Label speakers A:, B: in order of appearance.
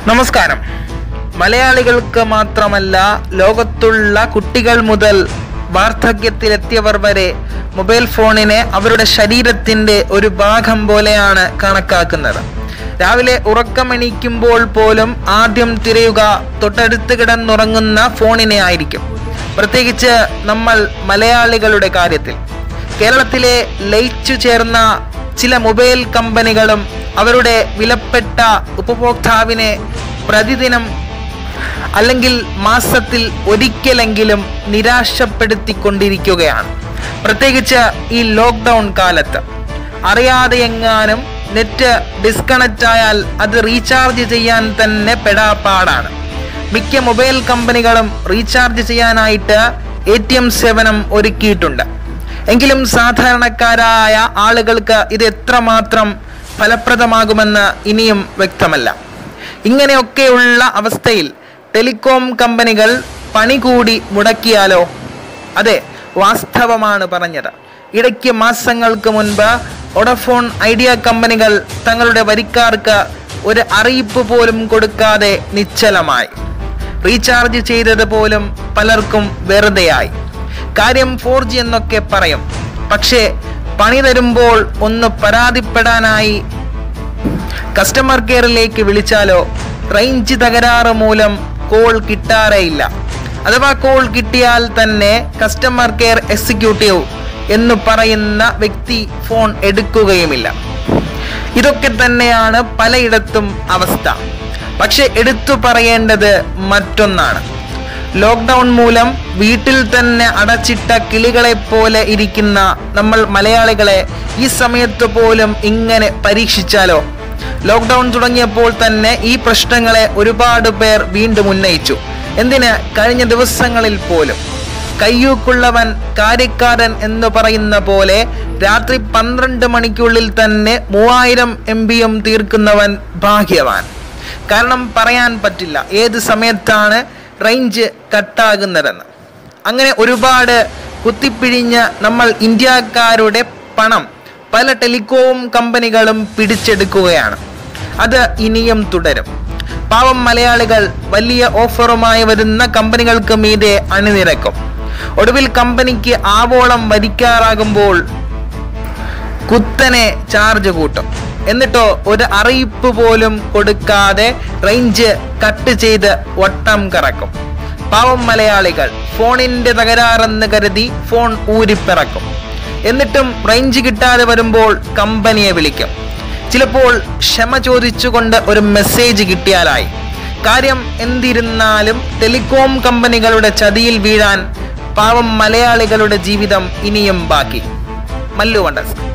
A: നമസ്കാരം മലയാളികൾക്ക് മാത്രമല്ല ലോകത്തുള്ള കുട്ടികൾ മുതൽ വാർദ്ധക്യത്തിലെത്തിയവർ വരെ മൊബൈൽ ഫോണിനെ അവരുടെ ശരീരത്തിൻ്റെ ഒരു ഭാഗം പോലെയാണ് കണക്കാക്കുന്നത് രാവിലെ ഉറക്കമെണീക്കുമ്പോൾ പോലും ആദ്യം തിരയുക തൊട്ടടുത്ത് കിടന്നുറങ്ങുന്ന ഫോണിനെ ആയിരിക്കും പ്രത്യേകിച്ച് നമ്മൾ മലയാളികളുടെ കാര്യത്തിൽ കേരളത്തിലെ ലയിച്ചു ചേർന്ന ചില മൊബൈൽ കമ്പനികളും അവരുടെ വിലപ്പെട്ട ഉപഭോക്താവിനെ പ്രതിദിനം അല്ലെങ്കിൽ മാസത്തിൽ ഒരിക്കലെങ്കിലും നിരാശപ്പെടുത്തിക്കൊണ്ടിരിക്കുകയാണ് പ്രത്യേകിച്ച് ഈ ലോക്ക്ഡൗൺ കാലത്ത് അറിയാതെ എങ്ങാനും നെറ്റ് ഡിസ്കണക്റ്റ് ആയാൽ അത് റീചാർജ് ചെയ്യാൻ തന്നെ പെടാപ്പാടാണ് മിക്ക മൊബൈൽ കമ്പനികളും റീചാർജ് ചെയ്യാനായിട്ട് എ ടി എം സേവനം ഒരുക്കിയിട്ടുണ്ട് എങ്കിലും സാധാരണക്കാരായ ആളുകൾക്ക് ഇത് എത്രമാത്രം ഫലപ്രദമാകുമെന്ന് ഇനിയും വ്യക്തമല്ല ഇങ്ങനെയൊക്കെയുള്ള അവസ്ഥയിൽ ടെലികോം കമ്പനികൾ പണി കൂടി മുടക്കിയാലോ അതെ വാസ്തവമാണ് പറഞ്ഞത് ഇടയ്ക്ക് മാസങ്ങൾക്ക് മുൻപ് ഒഡഫോൺ ഐഡിയ കമ്പനികൾ തങ്ങളുടെ വരിക്കാർക്ക് ഒരു അറിയിപ്പ് പോലും കൊടുക്കാതെ നിശ്ചലമായി റീചാർജ് ചെയ്തത് പോലും പലർക്കും വെറുതെയായി കാര്യം ഫോർ ജി എന്നൊക്കെ പറയും പക്ഷേ പണി തരുമ്പോൾ ഒന്ന് പരാതിപ്പെടാനായി കസ്റ്റമർ കെയറിലേക്ക് വിളിച്ചാലോ റേഞ്ച് തകരാറ് മൂലം കോൾ കിട്ടാറേയില്ല അഥവാ കോൾ കിട്ടിയാൽ തന്നെ കസ്റ്റമർ കെയർ എക്സിക്യൂട്ടീവ് എന്ന് പറയുന്ന വ്യക്തി ഫോൺ എടുക്കുകയുമില്ല ഇതൊക്കെ തന്നെയാണ് പലയിടത്തും അവസ്ഥ പക്ഷെ എടുത്തു പറയേണ്ടത് മറ്റൊന്നാണ് ലോക്ക്ഡൗൺ മൂലം വീട്ടിൽ തന്നെ അടച്ചിട്ട കിളികളെ പോലെ ഇരിക്കുന്ന നമ്മൾ മലയാളികളെ ഈ സമയത്ത് പോലും ഇങ്ങനെ പരീക്ഷിച്ചാലോ ലോക്ക്ഡൗൺ തുടങ്ങിയപ്പോൾ തന്നെ ഈ പ്രശ്നങ്ങളെ ഒരുപാട് പേർ വീണ്ടും ഉന്നയിച്ചു എന്തിന് കഴിഞ്ഞ ദിവസങ്ങളിൽ പോലും കയ്യൂക്കുള്ളവൻ കാര്യക്കാരൻ എന്ന് പറയുന്ന പോലെ രാത്രി പന്ത്രണ്ട് മണിക്കുള്ളിൽ തന്നെ മൂവായിരം എം ബിയും തീർക്കുന്നവൻ ഭാഗ്യവാൻ കാരണം പറയാൻ പറ്റില്ല ഏത് സമയത്താണ് റേഞ്ച് കട്ടാകുന്നതെന്ന് അങ്ങനെ ഒരുപാട് കുത്തിപ്പിഴിഞ്ഞ് നമ്മൾ ഇന്ത്യക്കാരുടെ പണം പല ടെലികോം കമ്പനികളും പിടിച്ചെടുക്കുകയാണ് അത് ഇനിയും തുടരും പാവം മലയാളികൾ വലിയ ഓഫറുമായി വരുന്ന കമ്പനികൾക്ക് മീതെ അണിനിരക്കും ഒടുവിൽ കമ്പനിക്ക് ആവോളം വരിക്കാറാകുമ്പോൾ കുത്തനെ ചാർജ് കൂട്ടും എന്നിട്ടോ ഒരു അറിയിപ്പ് പോലും കൊടുക്കാതെ റേഞ്ച് കട്ട് ചെയ്ത് വട്ടം കറക്കും പാവം മലയാളികൾ ഫോണിന്റെ തകരാറെന്ന് കരുതി ഫോൺ ഊരിപ്പിറക്കും എന്നിട്ടും റേഞ്ച് കിട്ടാതെ വരുമ്പോൾ കമ്പനിയെ വിളിക്കും ചിലപ്പോൾ ക്ഷമ ചോദിച്ചുകൊണ്ട് ഒരു മെസ്സേജ് കിട്ടിയാലായി കാര്യം എന്തിരുന്നാലും ടെലികോം കമ്പനികളുടെ ചതിയിൽ വീഴാൻ പാവം മലയാളികളുടെ ജീവിതം ഇനിയും ബാക്കി മല്ലു വണ്ടസ്